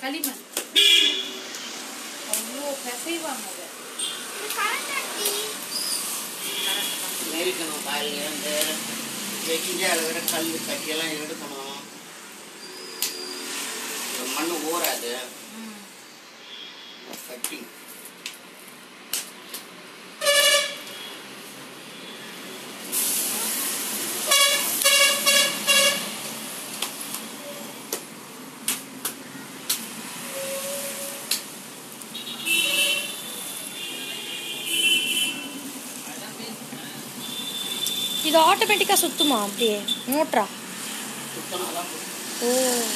களிமண் அவ்வளோ பிசைவாங்க அதை நெரிக்கணும் காலையில் இருந்து வச்சுட்டு அதில் இருக்கிற கல் கட்டியெல்லாம் எடுக்கணும் இந்த மண் ஊறாது ம். கட்டி இது ஆட்டோமேட்டிக்காக சுத்துமா அப்படியே மோட்ரா சுத்தணும் தான் ஓ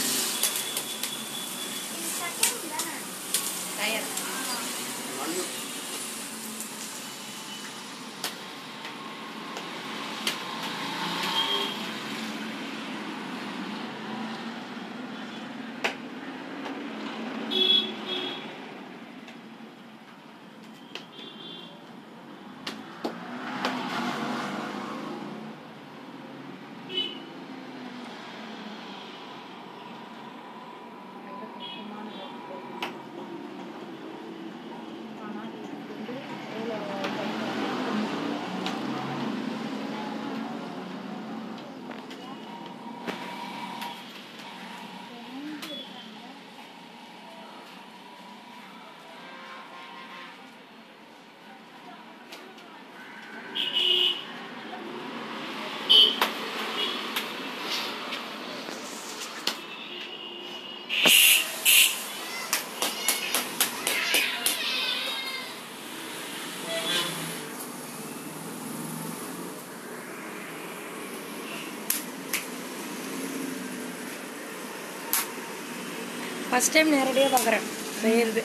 டயர் மண் ரொம்ப கஷ்டமான work. ஆனா இதுக்கு வந்து எவ்வளோ time ஆகும்? ஃபஸ்ட் டைம் நேரடியாக பார்க்குறேன் செய்யறது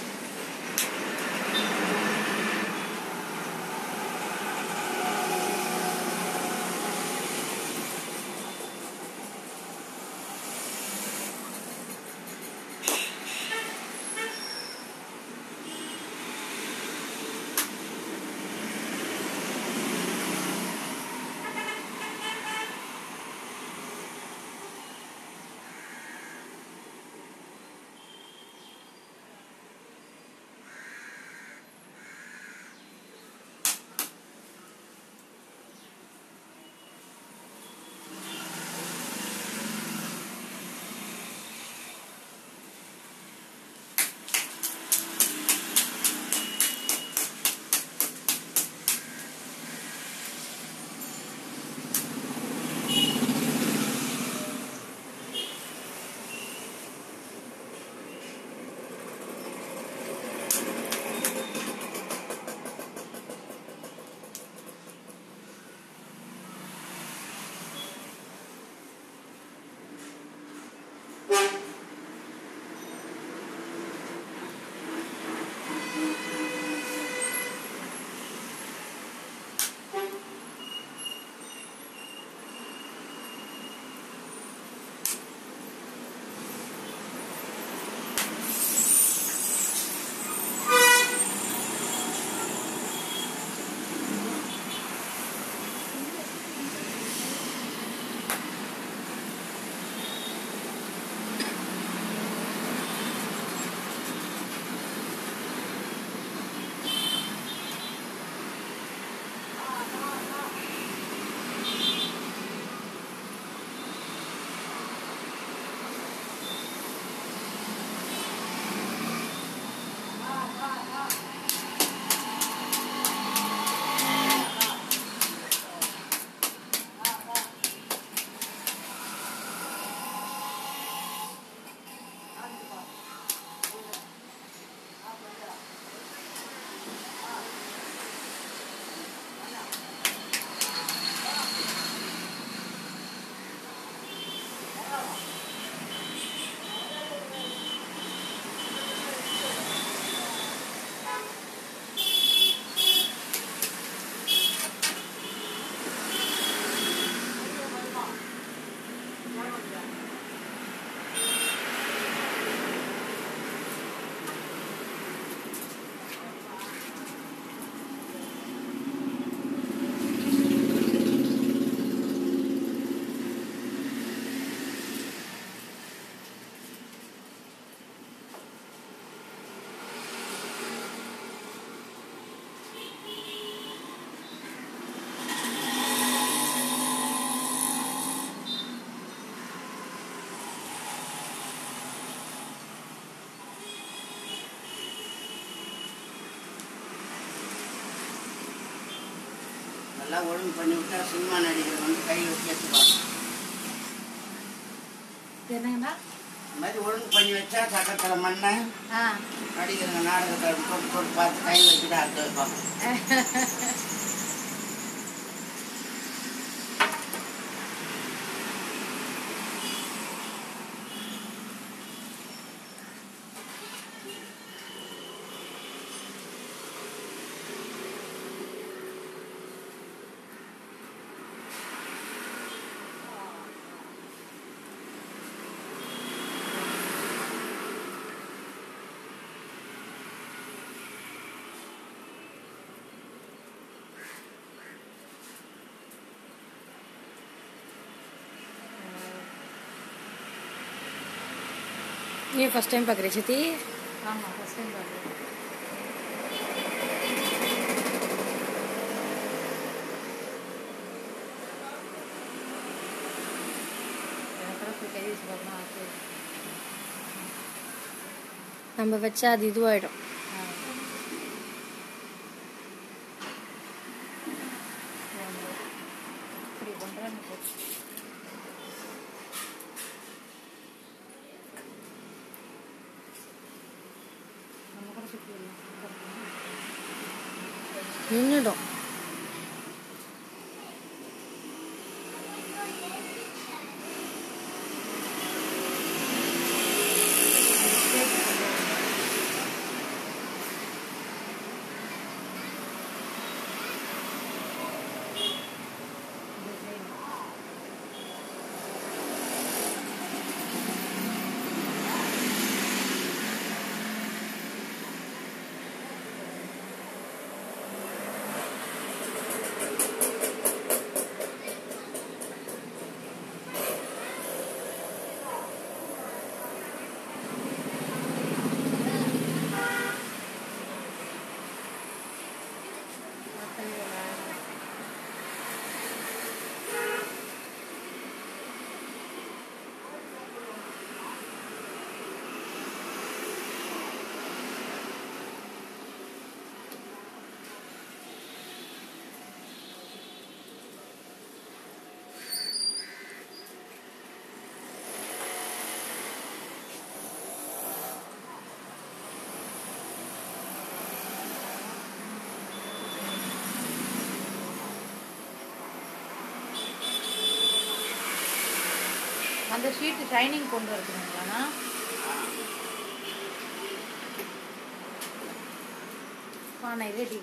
எல்லாம் ஒழுங்கு பண்ணி விட்டா சினிமா நடிகர் வந்து கையில் வச்சு எடுத்துப்பாங்க என்னங்கண்ணா இந்த மாதிரி ஒழுங்கு பண்ணி வச்சா சக்கரத்தில் மண்ணை ஆ நடிகருங்க நாடகத்தை போட்டு போட்டு பார்த்து கையில் வச்சுட்டு அறுத்து வைப்பாங்க நீ ஃபர்ஸ்ட் டைம் பார்க்குறேன் சித்தி ஆமாம் ஃபஸ்ட் டைம் பார்க்குறேன் எனக்கு கூட போய் கை வச்சு பார்க்கணும் ஆசை நம்ம வச்சா அது இதுவாயிடும் ஆ. இப்படி பண்ணுறேன்னு போச்சு நம்ம கூட சுற்றி நின்றுடும் அந்த ஷீட்டு ஷைனிங் கொண்டு வரதுங்களா பானை ரெடி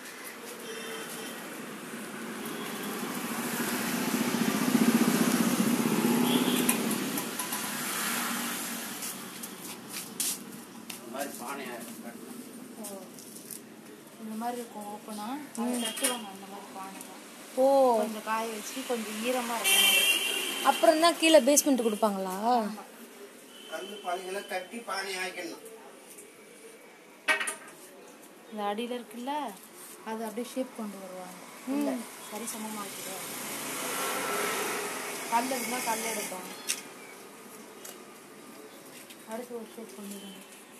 இந்த மாதிரி பானையாக கட்டணும் ஓ இந்த மாதிரி இருக்கும் ஓப்பனா அதை கட்டுவாங்க அந்த மாதிரி பானைலாம் ஓ கொஞ்சம் காய வச்சு கொஞ்சம் ஈரமாக இருக்கும் அப்புறம் தான் கீழே பேஸ்மெண்ட் கொடுப்பாங்களா கல் பானைகளை கட்டி பானை ஆக்கணும் இந்த அடியில் இருக்குல்ல அதை அப்படியே ஷேப் கொண்டு வருவாங்க உள்ள சரி சமமாக்கிடுவாங்க கல் இருந்தால் கல் எடுப்பாங்க அடுத்து ஒரு ஷேப் பண்ணிடுவாங்க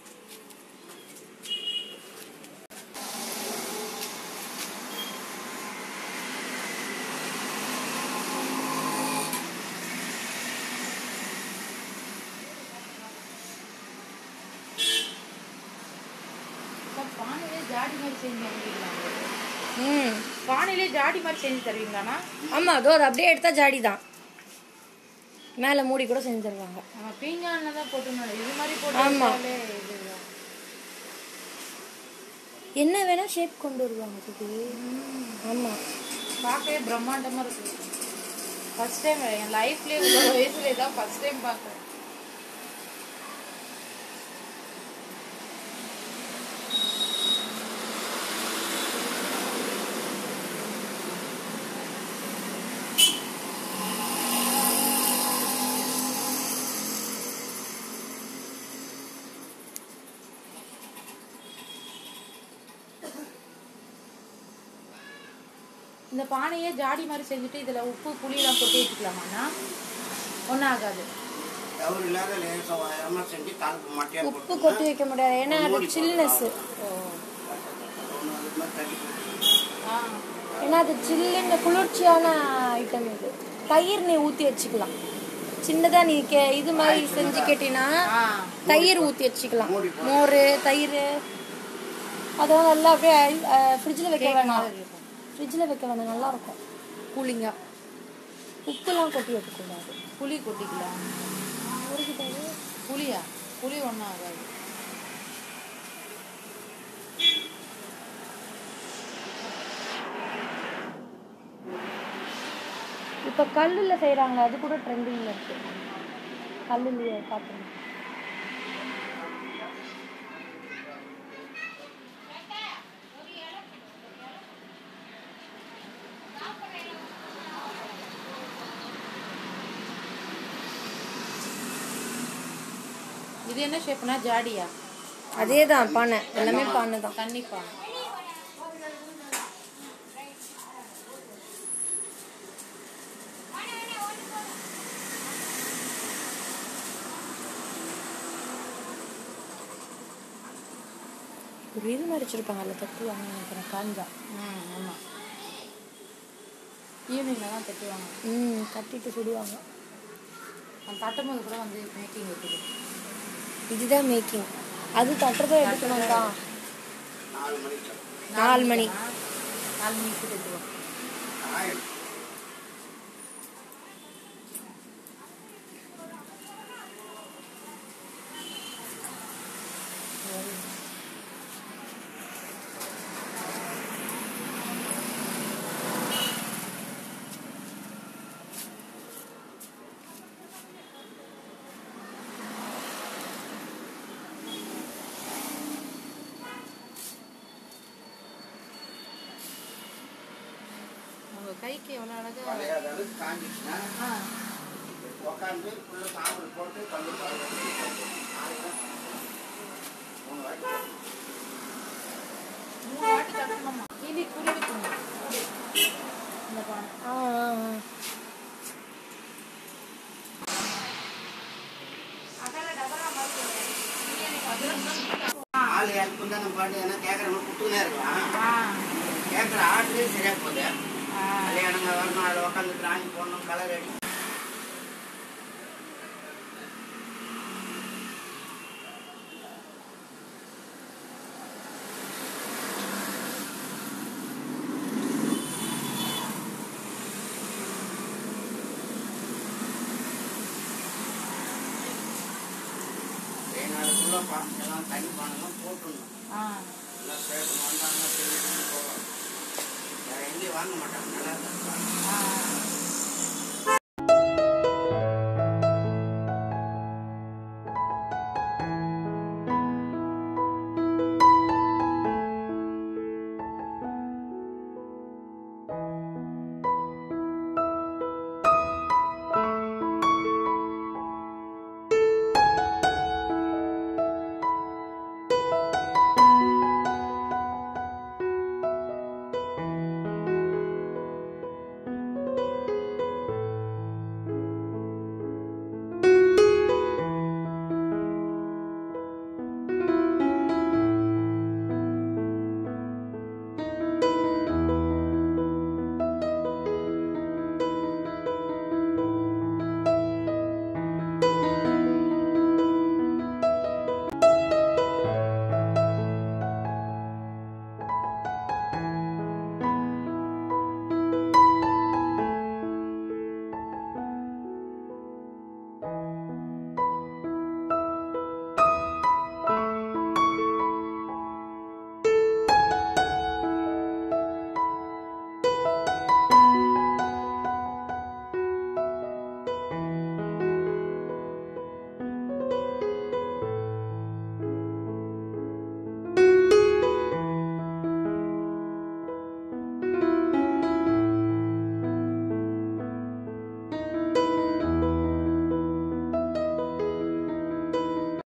சார், பானையிலே ஜாடி மாதிரி செஞ்சு தருவீங்களா ம் பானையிலே ஜாடி மாதிரி செஞ்சு தருவீங்களாண்ணா ஆமாம் அதோ அது அப்படியே எடுத்தால் ஜாடி தான் மேலே மூடி கூட செஞ்சு தருவாங்க நம்ம பீங்கானில் தான் போட்டு இது மாதிரி ஆமா. போட்டு இதுதான் என்ன வேணா ஷேப் கொண்டு வருவாங்க சித்தி ஆமாம் பார்க்கவே பிரம்மாண்டமா இருக்கு ஃபர்ஸ்ட் டைம் என் லைஃப்லயே இவ்வளோ வயசுல இதான் ஃபர்ஸ்ட் டைம் பார்க்குறேன் இந்த பானையே ஜாடி மாதிரி செஞ்சுட்டு இதில் உப்பு புளியெல்லாம் கொட்டி வச்சுக்கலாமாண்ணா ஒன்றும் ஆகாது தவறு இல்லாத லேசாக உயரமாக செஞ்சு தாழ்ப்பு மாட்டியாக உப்பு கொட்டி வைக்க முடியாது ஏன்னா அது சில்னஸ் ஓ ஒன்று அது மாதிரி தள்ளி போட்டு ஆ ஏன்னா அது சில்லுன்னு குளிர்ச்சியான ஐட்டம் இது தயிர் நீ ஊற்றி வச்சுக்கலாம் சின்னதா நீ கே இது மாதிரி செஞ்சு கேட்டினா ஆ தயிர் ஊற்றி வச்சுக்கலாம் மோர் தயிர் அதெல்லாம் நல்லா அப்படியே ஃப்ரிட்ஜில் வைக்க வேணாம் ஃப்ரிட்ஜில் வைக்க வேணாம் நல்லா இருக்கும் கூலிங்காக உப்புலாம் கொட்டி வைக்கக்கூடாது புளி கொட்டிக்கலாம் புளியா புளி ஒன்றும் ஆகாது இப்போ கல்லில் செய்கிறாங்க அது கூட ட்ரெண்டிங்கில் இருக்கு கல்லுலையே பார்த்துருங்க இது என்ன ஷேப்னா ஜாடியா அதே தான் பானை எல்லாமே பானை தான் தண்ணி பானை ஒரு இது மாதிரி வச்சுருப்பாங்க அதில் தட்டுவாங்க நினைக்கிறேன் காஞ்சா ம் ஆமாம் ஈவினிங்கில் தான் தட்டுவாங்க ம் தட்டிட்டு சுடுவாங்க அந்த தட்டும் போது கூட வந்து மேக்கிங் இருக்குது இதுதான் மேக்கிங் அது தட்டுறதை எடுக்கணும் தான் நாலு மணிக்கு நாலு மணி நாலு மணிக்கு தட்டுவோம் ஆயிரம் உங்கள் கைக்கு எவ்வளோ அழகாக பழைய அளவுக்கு காஞ்சிச்சுன்னா ஆ உட்காந்து ஃபுல்லாக சாம்பல் போட்டு கல் பழகி மூணு வாட்டி போடணும். மூணு வாட்டி தட்டணுமா கிளி குருவிக்குமா இந்த பானை ஆ ஆ, ஆ. ஆள் யாருக்கு தான் நம்ம பாட்டு ஏன்னா கேட்குறவங்க குட்டுனே இருக்கலாம் ஆ கேட்குற ஆட்லேயே சரியாக போகுது ஆ கல்யாணங்க வரணும் அதில் உட்காந்து டிராயிங் போடணும் கலர் அடி நாளுக்குள்ள எல்லாம் தண்ணி பானெல்லாம் போட்டுடணும் ஆ எல்லாம் சேர்த்து வந்தாங்கன்னா தெரிஞ்சு போகலாம் வேற எங்கேயும் வாங்க மாட்டாங்க நல்லா தான் இருப்பாங்க. ஆ